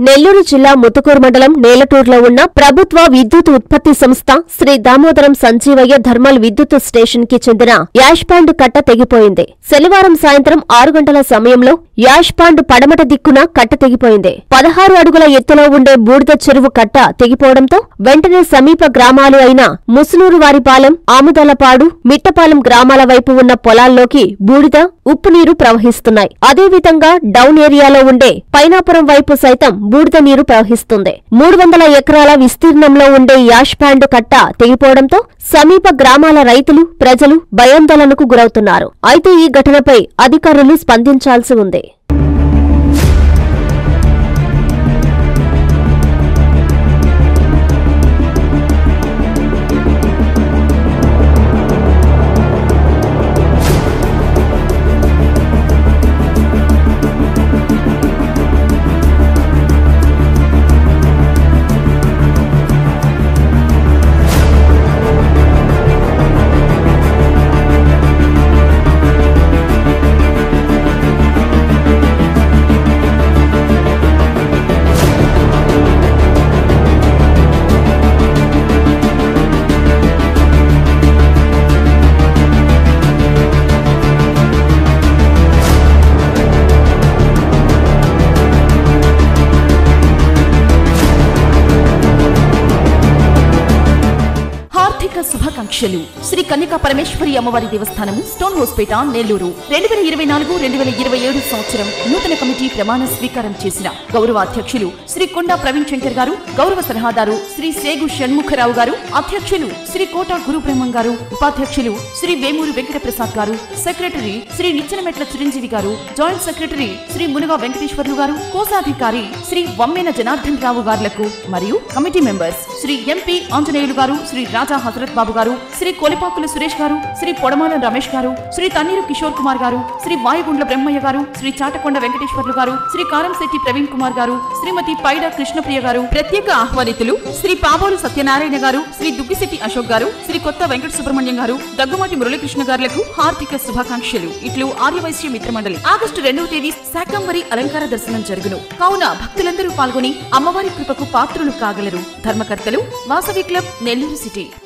నెల్లూరు జిల్లా ముతుకూరు మండలం నేలటూరులో ఉన్న ప్రభుత్వ విద్యుత్ ఉత్పత్తి సంస్థ శ్రీ దామోదరం సంజీవయ్య థర్మల్ విద్యుత్ స్టేషన్ కి చెందిన యాష్ పాండ్ కట్ట తెగిపోయింది శనివారం సాయంత్రం ఆరు గంటల సమయంలో యాష్ పాండ్ పడమట దిక్కున కట్ట తెగిపోయింది పదహారు అడుగుల ఎత్తులో ఉండే బూడిద చెరువు కట్ట తెగిపోవడంతో వెంటనే సమీప గ్రామాలు అయిన ముసునూరు వారిపాలెం ఆముదలపాడు మిట్టపాలెం గ్రామాల వైపు ఉన్న పొలాల్లోకి బూడిద ఉప్పు నీరు ప్రవహిస్తున్నాయి అదేవిధంగా డౌన్ ఏరియాలో ఉండే పైనాపురం వైపు సైతం బూడిద నీరు ప్రవహిస్తుంది మూడు వందల ఎకరాల విస్తీర్ణంలో ఉండే యాష్ ప్యాండు కట్ట తెగిపోవడంతో సమీప గ్రామాల రైతులు ప్రజలు భయాందోళనకు గురవుతున్నారు అయితే ఈ ఘటనపై అధికారులు స్పందించాల్సి ఉంది హార్దిక శుభాకాంక్షలు శ్రీ కన్యకా పరమేశ్వరి అమ్మవారి దేవస్థానము స్టోన్ హోస్పేట నెల్లూరు రెండు వేల ఇరవై నాలుగు రెండు వేల ఇరవై ఏడు సంవత్సరం నూతన కమిటీ ప్రమాణ స్వీకారం చేసిన గౌరవ అధ్యక్షులు శ్రీ కొండా ప్రవీణ్ శంకర్ గారు గౌరవ సలహాదారు శ్రీ సేగు షణ్ముఖరావు గారు అధ్యక్షులు శ్రీ కోట గురుబ్రహ్మం గారు ఉపాధ్యక్షులు శ్రీ వేమూరి వెంకట ప్రసాద్ గారు secretary Shri Nichchenametla Chiranjeevi garu joint secretary Shri Munuga Venkateswarlu garu కోశాధికారి శ్రీ వమ్మెన జనార్దన్ రావు గారులకు మరియు committee members Shri MP Anjaneyulu garu Shri రాజా హజరత్ బాబు గారు శ్రీ కొలిపాకుల సురేష్ గారు శ్రీ పొడమాల రమేష్ గారు శ్రీ తన్నీరు కిషోర్ కుమార్ గారు శ్రీ వాయుగుండ్ల బ్రహ్మయ్య గారు శ్రీ చాటకొండ వెంకటేశ్వర్లు గారు శ్రీ కారంశెట్టి ప్రవీణ్ కుమార్ గారు శ్రీమతి పైడ కృష్ణప్రియ గారు ప్రత్యేక ఆహ్వానితులు శ్రీ పాబోలు సత్యనారాయణ గారు శ్రీ దుగ్గిశెట్టి అశోక్ గారు శ్రీ కొత్త వెంకట సుబ్రహ్మణ్యం గారు దగ్గుమాటి మురళీకృష్ణ గారులకు హార్దిక శుభాకాంక్షలు ఇట్లు ఆర్యవైశ్య మిత్రమండలి ఆగస్టు రెండవ తేదీ శాకంబరి అలంకార దర్శనం జరుగును కావున భక్తులందరూ పాల్గొని అమ్మవారి కృపకు పాత్రులు కాగలరు ధర్మకర్తలు వాసవి క్లబ్ నెల్లూరు సిటీ